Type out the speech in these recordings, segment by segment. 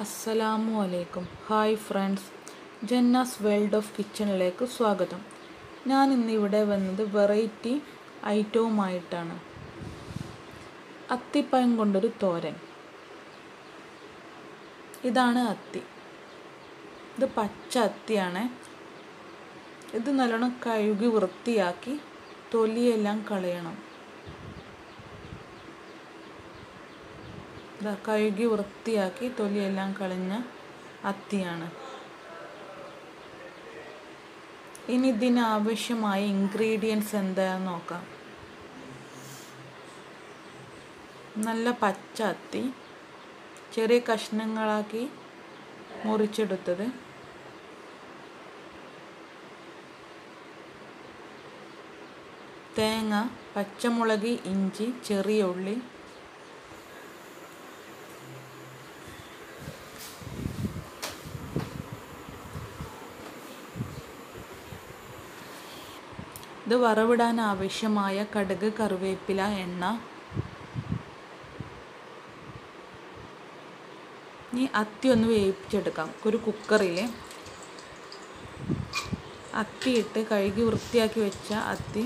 അസ്സലാമു അലൈക്കും hi friends Jannas World of കിച്ചണിലേക്ക് സ്വാഗതം ഞാൻ ഇന്ന് ഇവിടെ വന്നത് വെറൈറ്റി ഐറ്റവുമായിട്ടാണ് അത്തിപ്പഴം കൊണ്ടൊരു തോരൻ ഇതാണ് അത്തി ഇത് പച്ച അത്തിയാണ് ഇത് നല്ലോണം കഴുകി വൃത്തിയാക്കി തൊലിയെല്ലാം കളയണം ഇതാ കഴുകി വൃത്തിയാക്കി തൊലിയെല്ലാം കളഞ്ഞ അത്തിയാണ് ഇനി ഇതിന് ആവശ്യമായ ഇൻഗ്രീഡിയൻസ് എന്താണെന്ന് നോക്കാം നല്ല പച്ച അത്തി ചെറിയ കഷ്ണങ്ങളാക്കി മുറിച്ചെടുത്തത് തേങ്ങ പച്ചമുളക് ഇഞ്ചി ചെറിയ ഉള്ളി ഇത് വറവിടാൻ ആവശ്യമായ കടുക് കറിവേപ്പില എണ്ണ ഇനി അത്തി ഒന്ന് വേവിച്ചെടുക്കാം ഒരു കുക്കറിൽ അത്തി ഇട്ട് കഴുകി വൃത്തിയാക്കി വെച്ച അത്തി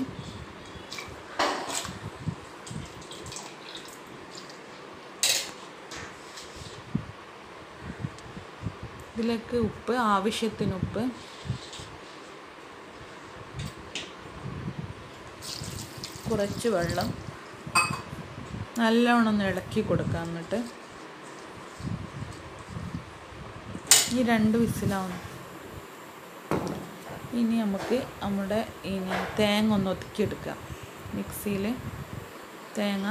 ഇതിലേക്ക് ഉപ്പ് ആവശ്യത്തിന് ഉപ്പ് കുറച്ച് വെള്ളം നല്ലോണം ഒന്ന് ഇളക്കി കൊടുക്കാം എന്നിട്ട് ഈ രണ്ട് വിസിലാവണം ഇനി നമുക്ക് നമ്മുടെ ഇനി തേങ്ങ ഒന്ന് ഒതുക്കിയെടുക്കാം മിക്സിയിൽ തേങ്ങ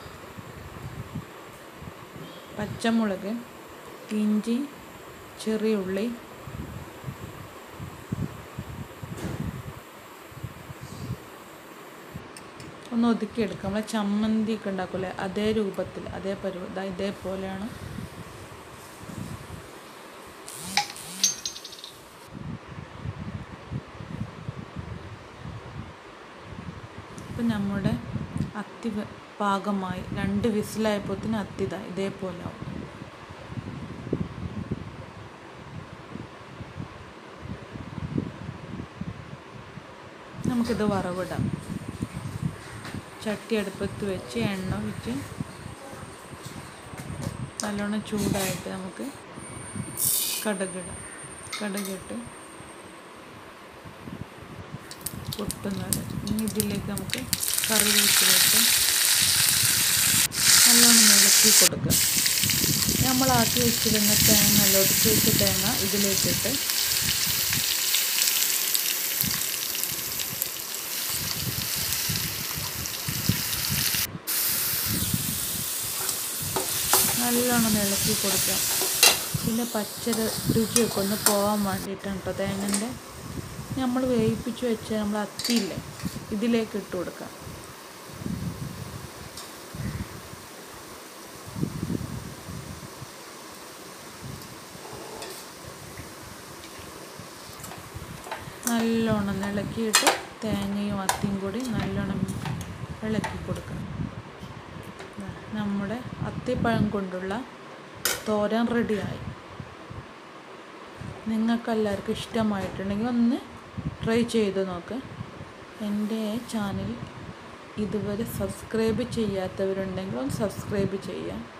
പച്ചമുളക് ഇഞ്ചി ചെറിയ ഉള്ളി ഒന്ന് ഒതുക്കിയെടുക്കാം നമ്മൾ ചമ്മന്തി ഒക്കെ ഉണ്ടാക്കൂലേ അതേ രൂപത്തിൽ അതേ പരുവ ഇതാ ഇതേപോലെയാണ് ഇപ്പം നമ്മുടെ അത്തി പാകമായി രണ്ട് വിസിലായപ്പോഴത്തേന് അത്തി ഇതാ ഇതേപോലെ ആവും നമുക്കിത് വറവിടാം ചട്ടി അടുപ്പത്ത് വെച്ച് എണ്ണ ഒഴിച്ച് നല്ലോണം ചൂടായിട്ട് നമുക്ക് കടുകിടാം കടുകിട്ട് പൊട്ടുന്നത് ഇനി ഇതിലേക്ക് നമുക്ക് കറിവേപ്പിലിട്ട് നല്ലോണം ഇളക്കി കൊടുക്കുക നമ്മൾ ആക്കി വെച്ചിരുന്ന തേങ്ങ ഒതുക്കി വെച്ച തേങ്ങ ഇതിലേക്കിട്ട് നല്ലോണം ഇളക്കി കൊടുക്കാം പിന്നെ പച്ച രുചിയൊക്കെ ഒന്ന് പോകാൻ വേണ്ടിയിട്ടാണ് കേട്ടോ തേങ്ങൻ്റെ നമ്മൾ വേവിപ്പിച്ച് വെച്ച നമ്മൾ അത്തിയില്ലേ ഇതിലേക്ക് ഇട്ട് കൊടുക്കാം നല്ലോണം ഇളക്കിയിട്ട് തേങ്ങയും അത്തിയും കൂടി നല്ലോണം ഇളക്കി കൊടുക്കണം നമ്മുടെ അത്തിപ്പഴം കൊണ്ടുള്ള തോരൻ റെഡിയായി നിങ്ങൾക്കെല്ലാവർക്കും ഇഷ്ടമായിട്ടുണ്ടെങ്കിൽ ഒന്ന് ട്രൈ ചെയ്ത് നോക്ക് എൻ്റെ ചാനൽ ഇതുവരെ സബ്സ്ക്രൈബ് ചെയ്യാത്തവരുണ്ടെങ്കിൽ ഒന്ന് സബ്സ്ക്രൈബ് ചെയ്യാം